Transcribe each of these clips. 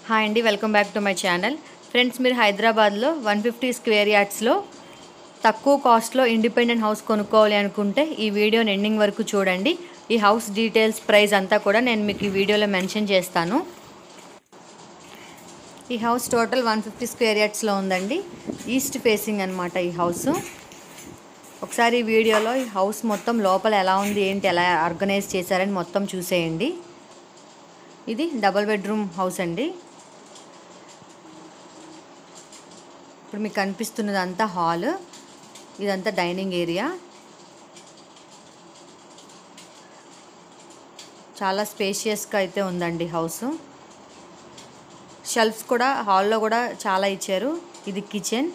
hi అండి welcome back to my channel friends మీరు హైదరాబాద్లో వన్ ఫిఫ్టీ స్క్వేర్ యార్డ్స్లో తక్కువ కాస్ట్లో ఇండిపెండెంట్ హౌస్ కొనుక్కోవాలి అనుకుంటే ఈ వీడియోని ఎండింగ్ వరకు చూడండి ఈ హౌస్ డీటెయిల్స్ ప్రైస్ అంతా కూడా నేను మీకు ఈ వీడియోలో మెన్షన్ చేస్తాను ఈ house total one fifty square యార్డ్స్లో ఉందండి ఈస్ట్ ఫేసింగ్ అనమాట ఈ హౌస్ ఒకసారి ఈ వీడియోలో ఈ హౌస్ మొత్తం లోపల ఎలా ఉంది ఏంటి ఎలా ఆర్గనైజ్ చేశారని మొత్తం చూసేయండి ఇది డబల్ బెడ్రూమ్ హౌస్ అండి ఇప్పుడు మీకు కనిపిస్తున్నది అంతా హాల్ ఇదంతా డైనింగ్ ఏరియా చాలా స్పేషియస్గా అయితే ఉందండి హౌస్ షెల్ఫ్స్ కూడా హాల్లో కూడా చాలా ఇచ్చారు ఇది కిచెన్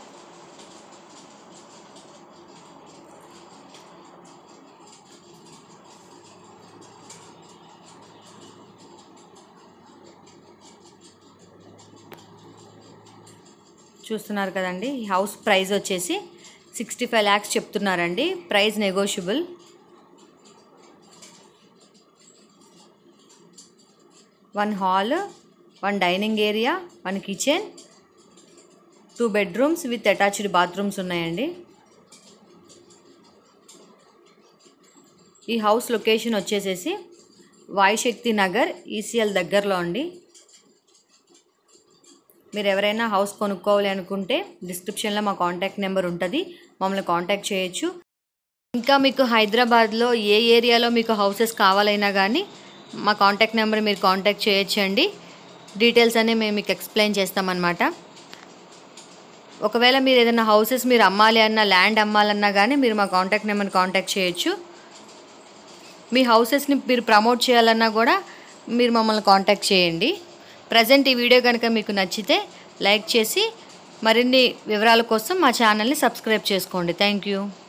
చూస్తున్నారు కదండి ఈ హౌస్ ప్రైస్ వచ్చేసి సిక్స్టీ ఫైవ్ ల్యాక్స్ చెప్తున్నారండి price negotiable one hall one dining area one kitchen two bedrooms with attached bathrooms ఉన్నాయండి ఈ హౌస్ లొకేషన్ వచ్చేసేసి వాయుశక్తి నగర్ ఈసీఎల్ దగ్గరలో అండి మీరు ఎవరైనా హౌస్ కొనుక్కోవాలి అనుకుంటే డిస్క్రిప్షన్లో మా కాంటాక్ట్ నెంబర్ ఉంటుంది మమ్మల్ని కాంటాక్ట్ చేయొచ్చు ఇంకా మీకు హైదరాబాద్లో ఏ ఏరియాలో మీకు హౌసెస్ కావాలైనా కానీ మా కాంటాక్ట్ నెంబర్ మీరు కాంటాక్ట్ చేయొచ్చు అండి డీటెయిల్స్ అన్నీ మేము మీకు ఎక్స్ప్లెయిన్ చేస్తామన్నమాట ఒకవేళ మీరు ఏదైనా హౌసెస్ మీరు అమ్మాలి అన్నా ల్యాండ్ అమ్మాలన్నా కానీ మీరు మా కాంటాక్ట్ నెంబర్ని కాంటాక్ట్ చేయొచ్చు మీ హౌసెస్ని మీరు ప్రమోట్ చేయాలన్నా కూడా మీరు మమ్మల్ని కాంటాక్ట్ చేయండి ప్రజెంట్ ఈ వీడియో కనుక మీకు నచ్చితే లైక్ చేసి మరిన్ని వివరాల కోసం మా ఛానల్ని సబ్స్క్రైబ్ చేసుకోండి థ్యాంక్ యూ